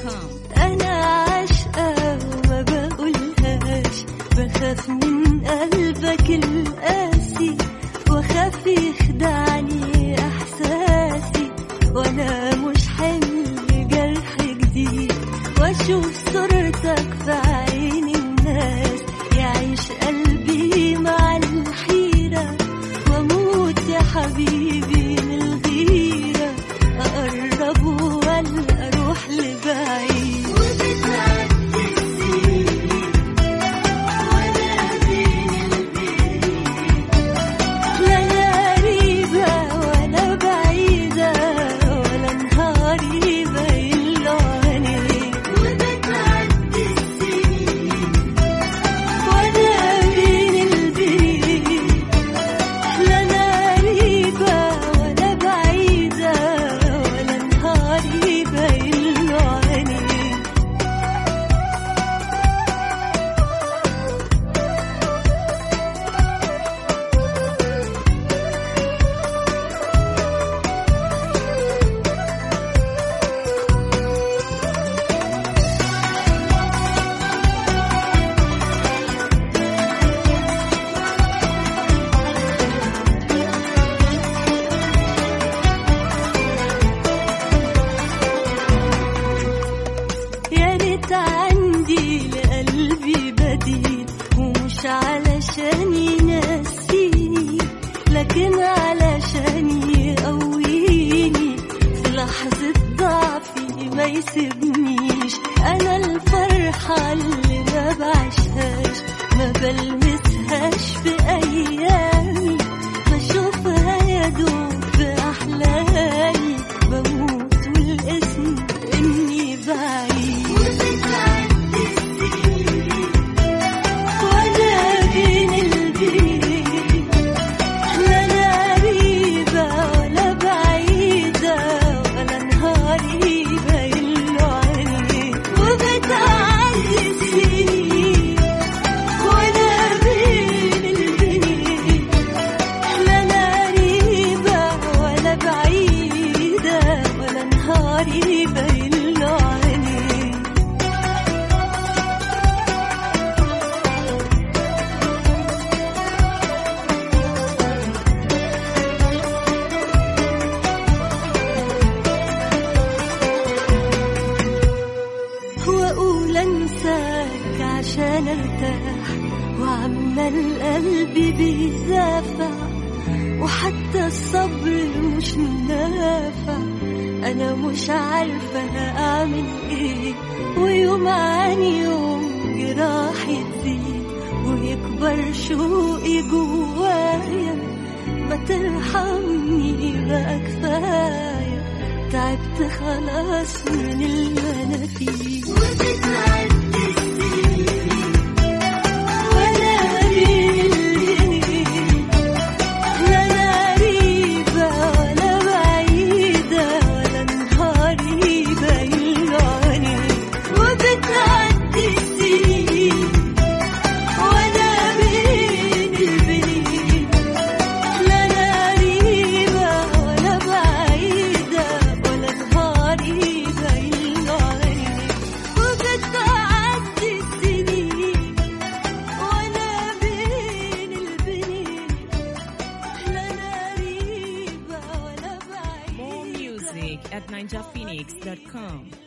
www.adnanjaphoenix.com أنا عاشقة وما بقولهاش بخاف من قلبك القاسي وخاف يخدعني إحساسي وأنا مش حمل جرح جديد وأشوف صورتك في عين الناس يعيش قلبي مع الحيرة وأموت يا حبيبي من الغيرة أقرب ولا أروح لبعيد وبتعدي السنين وأنا بين البيت لا أنا قريبة ولا بعيدة ولا نهاري باين له عينيك وبتعدي السنين وأنا بين البيت لا أنا قريبة ولا بعيدة ولا نهاري باين له عينيك يا ريت عندي لقلبي بديل ومش علشان ينسيني لكن علشان يقويني في لحظة ضعفي ما يسيبنيش أنا الفرحة اللي ما بعيشهاش ما بلمسهاش في أيامي بشوفها يا دوب في أحلامي بموت والاسم إني بعيد وبتعدي السنين وأنا بين البيت لا أنا قريبة ولا بعيدة ولا نهاري باين له عينيك وبتعدي السنين وأنا بين البيت لا أنا قريبة ولا بعيدة ولا نهاري باين له عينيك واقول انساك عشان ارتاح وعمال قلبي بيدافع وحتى الصبر مش نافع انا مش عارفه اعمل ايه ويوم عن يوم جراحي تزيد ويكبر شوقي جوايا ما ترحمني بقى كفايه تعبت خلاص من اللي انا فيه وبتعدي السنين وانا بين البنين لا انا قريبة ولا بعيدة ولا نهاري باين له عينيك وبتعدي السنين وانا بين البنين لا انا قريبة ولا بعيدة ولا نهاري باين له عينيك وبتعدي السنين وانا بين البنين لا انا قريبة ولا بعيدة More music at ninjaphoenix.com